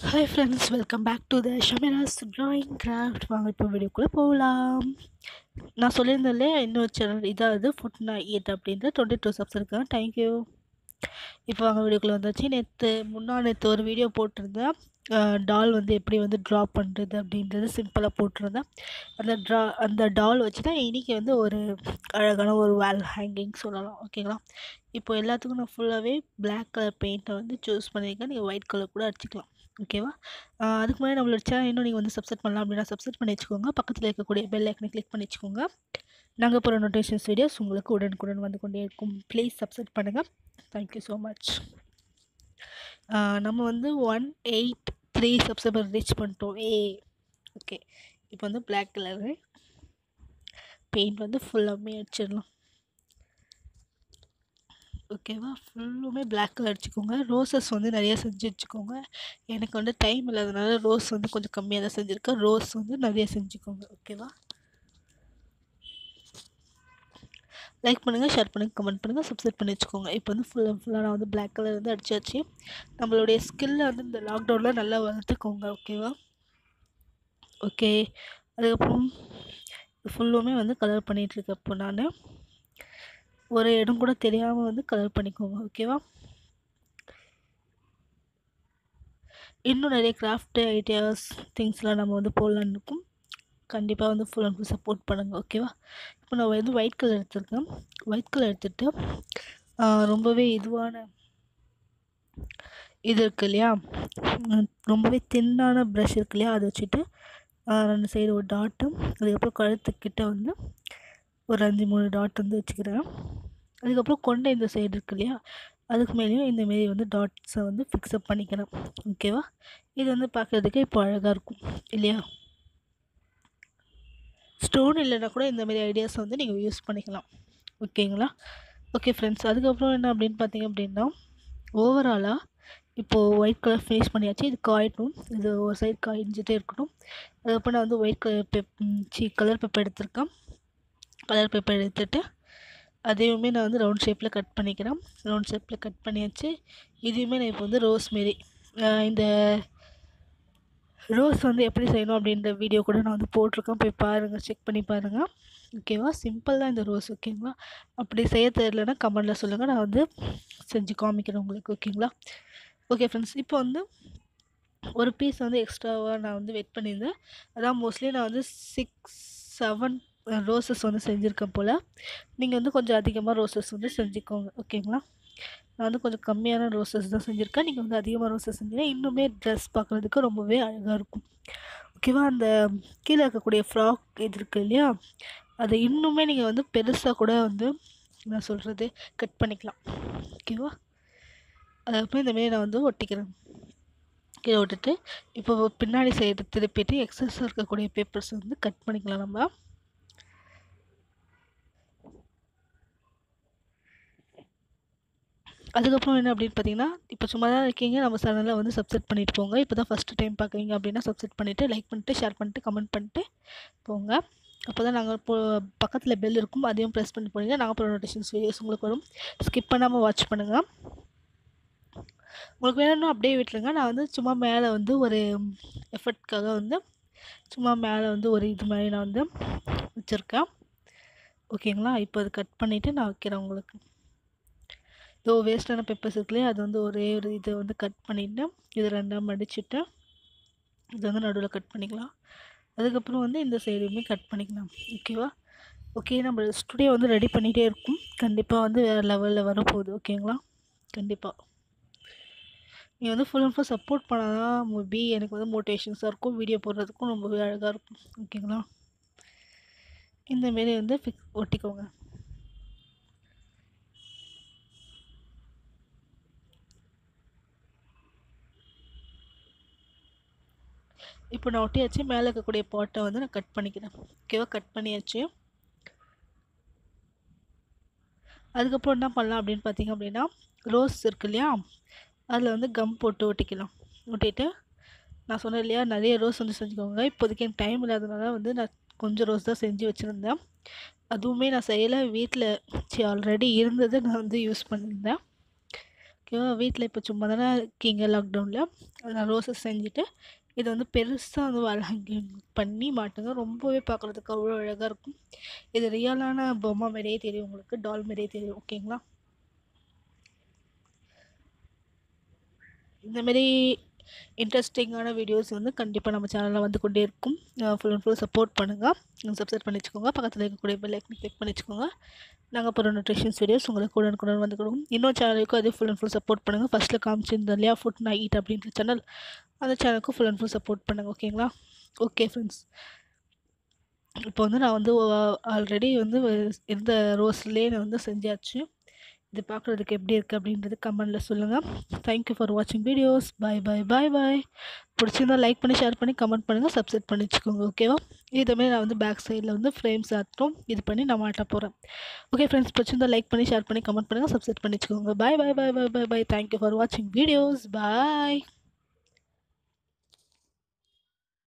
hi friends welcome back to the Shamira's drawing craft வாங்க இப்போ வீடியோக்குள்ளே போகலாம் நான் சொல்லியிருந்தேன் இல்லையா இன்னொரு சேனல் இதாவது ஃபுட் நான் ஈட் அப்படின்ற டுவெண்ட்டி டூ சப்ஸ் இருக்கேன் தேங்க்யூ இப்போ வாங்க வீடியோக்குள்ளே வந்தாச்சு நேற்று முன்னா நேற்று ஒரு வீடியோ போட்டிருந்தேன் டால் வந்து எப்படி வந்து ட்ரா பண்ணுறது அப்படின்றது சிம்பிளாக போட்டிருந்தேன் அந்த ட்ரா அந்த டால் வச்சு தான் இன்றைக்கி வந்து ஒரு அழகான ஒரு வால் ஹேங்கிங் சொல்லலாம் ஓகேங்களா இப்போ எல்லாத்துக்கும் நான் ஃபுல்லாகவே பிளாக் கலர் பெயிண்ட்டை வந்து சூஸ் பண்ணியிருக்கேன் நீங்கள் ஒயிட் கலர் கூட அடிச்சிக்கலாம் ஓகேவா அதுக்கு முன்னாடி நம்மளோட சேனல் இன்னும் நீங்கள் வந்து சப்ஸ்கிரைப் பண்ணலாம் அப்படின்னா சப்ஸ்கிரைப் பண்ணி வச்சுக்கோங்க பக்கத்தில் இருக்கக்கூடிய பெல் ஐக்கனை கிளிக் பண்ணி வச்சுக்கோங்க நாங்கள் போகிற நோட்டிஃபிகேஷன்ஸ் வீடியோஸ் உங்களுக்கு உடனுக்குடன் வந்து கொண்டே இருக்கும் ப்ளீஸ் சப்ஸ்கிரைப் பண்ணுங்கள் தேங்க்யூ ஸோ மச் நம்ம வந்து one eight three subscriber reach பண்ணிட்டோம் ஏ ஓகே இப்போ வந்து பிளாக் கலரு பெயிண்ட் வந்து ஃபுல்லாமே அடிச்சிடலாம் ஓகேவா ஃபுல்லுமே பிளாக் கலர் அடிச்சுக்கோங்க ரோசஸ் வந்து நிறையா செஞ்சு வச்சுக்கோங்க எனக்கு வந்து டைம் இல்லாதனால ரோஸ் வந்து கொஞ்சம் கம்மியாக தான் செஞ்சுருக்கேன் ரோஸ் வந்து நிறைய செஞ்சுக்கோங்க ஓகேவா லைக் பண்ணுங்கள் ஷேர் பண்ணுங்கள் கமெண்ட் பண்ணுங்கள் சப்ஸ்கிரைப் பண்ணி வச்சுக்கோங்க இப்போ வந்து ஃபுல் அண்ட் ஃபுல்லாக நான் வந்து பிளாக் கலர் வந்து அடிச்சாச்சு நம்மளுடைய ஸ்கில்லை வந்து இந்த லாக்டவுனில் நல்லா வளர்த்துக்கோங்க ஓகேவா ஓகே அதுக்கப்புறம் ஃபுல்லுமே வந்து கலர் பண்ணிகிட்ருக்கேன் இப்போ நான் ஒரு இடம் கூட தெரியாமல் வந்து கலர் பண்ணிக்கோங்க ஓகேவா இன்னும் நிறைய கிராஃப்ட் ஐடியாஸ் திங்ஸ்லாம் நம்ம வந்து போடலான்னு இருக்கும் கண்டிப்பாக வந்து ஃபுல் அண்ட் ஃபுல் சப்போர்ட் பண்ணுங்கள் ஓகேவா இப்போ நான் வந்து ஒயிட் கலர் எடுத்திருக்கேன் ஒயிட் கலர் எடுத்துகிட்டு ரொம்பவே இதுவான இது இருக்கு இல்லையா ரொம்பவே தின்னான ப்ரஷ் இருக்கு இல்லையா அதை வச்சுட்டு ரெண்டு சைடு ஒரு டாட்டும் அதுக்கப்புறம் கழுத்துக்கிட்ட வந்து ஒரு அஞ்சு மூணு டாட் வந்து வச்சுக்கிறேன் அதுக்கப்புறம் கொண்டை இந்த சைடு இருக்கு இல்லையா அதுக்கு மேலேயும் இந்தமாரி வந்து டாட்ஸை வந்து ஃபிக்ஸப் பண்ணிக்கிறேன் ஓகேவா இது வந்து பார்க்குறதுக்கு இப்போ அழகாக இருக்கும் இல்லையா ஸ்டோன் இல்லைன்னா கூட இந்தமாரி ஐடியாஸ் வந்து நீங்கள் யூஸ் பண்ணிக்கலாம் ஓகேங்களா ஓகே ஃப்ரெண்ட்ஸ் அதுக்கப்புறம் என்ன அப்படின்னு பார்த்தீங்க அப்படின்னா ஓவராலாக இப்போது ஒயிட் கலர் ஃபினிஷ் பண்ணியாச்சு இது காயட்டும் இது ஒரு சைடு காய்ஞ்சிட்டே இருக்கட்டும் அதுக்கப்புறம் நான் வந்து ஒயிட் கலர் பெப் சி கலர் பேப்பர் எடுத்திருக்கேன் கலர் பேப்பர் எடுத்துகிட்டு அதையுமே நான் வந்து ரவுண்ட் ஷேப்பில் கட் பண்ணிக்கிறேன் ரவுண்ட் ஷேப்பில் கட் பண்ணியாச்சு இதையுமே நான் இப்போ வந்து ரோஸ் மாரி இந்த ரோஸ் வந்து எப்படி செய்யணும் அப்படின்ற வீடியோ கூட நான் வந்து போட்டிருக்கேன் போய் பாருங்கள் செக் பண்ணி பாருங்கள் ஓகேவா சிம்பிள் தான் இந்த ரோஸ் ஓகேங்களா அப்படி செய்ய தெரியலன்னா கமெண்டில் சொல்லுங்கள் நான் வந்து செஞ்சு காமிக்கிறேன் உங்களுக்கு ஓகேங்களா ஓகே ஃப்ரெண்ட்ஸ் இப்போ வந்து ஒரு பீஸ் வந்து எக்ஸ்ட்ராவாக நான் வந்து வெயிட் பண்ணியிருந்தேன் அதான் மோஸ்ட்லி நான் வந்து சிக்ஸ் செவன் ரோசஸ் வந்து செஞ்சுருக்கேன் போல் நீங்கள் வந்து கொஞ்சம் அதிகமாக ரோசஸ் வந்து செஞ்சுக்கோங்க ஓகேங்களா நான் வந்து கொஞ்சம் கம்மியான ரோசஸ் தான் செஞ்சுருக்கேன் நீங்கள் வந்து அதிகமாக ரோசஸ் செஞ்சீங்கன்னா இன்னுமே ட்ரெஸ் பார்க்குறதுக்கு ரொம்பவே அழகாக இருக்கும் ஓகேவா அந்த கீழே இருக்கக்கூடிய ஃப்ராக் இது இருக்குது இல்லையா அதை இன்னுமே நீங்கள் வந்து பெருசாக கூட வந்து நான் சொல்கிறது கட் பண்ணிக்கலாம் ஓகேவா அதுக்கப்புறம் இந்தமாரி நான் வந்து ஒட்டிக்கிறேன் கீழே விட்டுட்டு இப்போ பின்னாடி சைடு திருப்பிட்டு எக்ஸஸாக இருக்கக்கூடிய பேப்பர்ஸ் வந்து கட் பண்ணிக்கலாம் நம்ம அதுக்கப்புறம் என்ன அப்படின்னு பார்த்தீங்கன்னா இப்போ சும்மா தான் இருக்கீங்க நம்ம சேனலில் வந்து சப்ஸ்கிரைப் பண்ணிட்டு போங்க இப்போ தான் ஃபஸ்ட்டு டைம் பார்க்குறீங்க அப்படின்னா சப்ஸ்கிரைப் பண்ணிவிட்டு லைக் பண்ணிட்டு ஷேர் பண்ணிட்டு கமெண்ட் பண்ணிட்டு போங்க அப்போ தான் நாங்கள் இப்போ பக்கத்தில் பெல் இருக்கும் அதையும் ப்ரெஸ் பண்ணி போனீங்க நாங்கள் அப்புறம் நோட்டிஃபிகேஷன்ஸ் வீடியோஸ் உங்களுக்கு வரும் ஸ்கிப் பண்ணாமல் வாட்ச் பண்ணுங்கள் உங்களுக்கு வேணும்னா அப்படியே விட்டுருங்க நான் வந்து சும்மா மேலே வந்து ஒரு எஃபர்ட்காக வந்து சும்மா மேலே வந்து ஒரு இது மாதிரி நான் வந்து வச்சுருக்கேன் ஓகேங்களா இப்போ அது கட் பண்ணிவிட்டு நான் வைக்கிறேன் உங்களுக்கு இதோ வேஸ்ட்டான பெப்பர்ஸ் இருக்குல்லையே அது வந்து ஒரே ஒரு இதை வந்து கட் பண்ணிவிட்டு இது ரெண்டாக மடிச்சுட்டு இது வந்து நடுவில் கட் பண்ணிக்கலாம் அதுக்கப்புறம் வந்து இந்த சைடுமே கட் பண்ணிக்கலாம் ஓகேவா ஓகே நம்ம ஸ்டுடியோ வந்து ரெடி பண்ணிகிட்டே இருக்கும் கண்டிப்பாக வந்து வேறு லெவலில் வரப்போகுது ஓகேங்களா கண்டிப்பாக நீங்கள் வந்து ஃபுல் அண்ட் ஃபுல் சப்போர்ட் பண்ணால் தான் மேபி எனக்கு வந்து மோட்டிவேஷன்ஸாக இருக்கும் வீடியோ போடுறதுக்கும் ரொம்பவே அழகாக இருக்கும் ஓகேங்களா இந்தமாரி வந்து ஃபிக்ஸ் ஒட்டிக்கோங்க இப்போ நான் ஒட்டியாச்சு மேலே இருக்கக்கூடிய பாட்டை வந்து நான் கட் பண்ணிக்கிறேன் ஓகேவா கட் பண்ணியாச்சு அதுக்கப்புறம் என்ன பண்ணலாம் அப்படின்னு பார்த்தீங்க அப்படின்னா ரோஸ் இருக்கு இல்லையா அதில் வந்து கம் போட்டு ஒட்டிக்கலாம் ஒட்டிட்டு நான் சொன்னேன் இல்லையா நிறைய ரோஸ் வந்து செஞ்சுக்கோங்க இப்போதைக்கு எனக்கு டைம் இல்லாதனால வந்து நான் கொஞ்சம் ரோஸ் தான் செஞ்சு வச்சுருந்தேன் அதுவுமே நான் செய்யலை வீட்டில் ஆல்ரெடி இருந்ததை நான் வந்து யூஸ் பண்ணியிருந்தேன் ஓகேவா வீட்டில் இப்போ சும்மா தானே இருக்கீங்க லாக்டவுனில் நான் ரோஸஸ் செஞ்சுட்டு இதை வந்து பெருசாக வந்து வால் ஹேங்கிங் பண்ணி மாட்டுங்க ரொம்பவே பார்க்குறதுக்கு அவ்வளோ அழகாக இருக்கும் இது ரியலான பொம்மை மாரியே தெரியும் உங்களுக்கு டால் மாரியே தெரியும் ஓகேங்களா இந்தமாரி இன்ட்ரெஸ்டிங்கான வீடியோஸ் வந்து கண்டிப்பாக நம்ம சேனலில் வந்து கொண்டே இருக்கும் ஃபுல் அண்ட் ஃபுல் சப்போர்ட் பண்ணுங்கள் சப்ஸ்கிரைப் பண்ணி வச்சுக்கோங்க பக்கத்தில் இருக்கக்கூடிய பெல் ஐக்கன் கிளிக் பண்ணி வச்சுக்கோங்க நாங்கள் போகிற நியூட்ரிஷன்ஸ் வீடியோஸ் உங்களுக்கு கூட கூட வந்து கொடுக்கும் இன்னொரு சேனலுக்கும் அதே ஃபுல் அண்ட் ஃபுல் சப்போர்ட் பண்ணுங்கள் ஃபஸ்ட்டில் காமிச்சிருந்தோம் இல்லையா ஃபுட் நான் ஈட் அப்படின்ற சேனல் அந்த சேனலுக்கும் ஃபுல் அண்ட் ஃபுல் சப்போர்ட் பண்ணுங்கள் ஓகேங்களா ஓகே ஃப்ரெண்ட்ஸ் இப்போ வந்து நான் வந்து ஆல்ரெடி வந்து இருந்த ரோஸ்லேயே நான் வந்து செஞ்சாச்சு இது பார்க்குறதுக்கு எப்படி இருக்குது அப்படின்றது கமெண்டில் சொல்லுங்கள் தேங்க்யூ ஃபார் வாட்சிங் videos bye bye bye bye பிடிச்சிருந்தா லைக் பண்ணி ஷேர் பண்ணி கமெண்ட் பண்ணுங்கள் சப்ஸ்கிரைப் பண்ணி வச்சுக்கோங்க ஓகேவா இதுமாரி நான் வந்து பேக் சைடில் வந்து ஃப்ரேம்ஸ் ஆட்டும் இது பண்ணி நான் மாட்ட போகிறேன் ஓகே ஃப்ரெண்ட்ஸ் பிடிச்சிருந்தா லைக் பண்ணி ஷேர் பண்ணி கமெண்ட் பண்ணுங்கள் சப்ஸ்கிரைப் பண்ணி வச்சுக்கோங்க bye bye bye bye bye bye thank you for வாட்சிங் வீடியோஸ் பாய்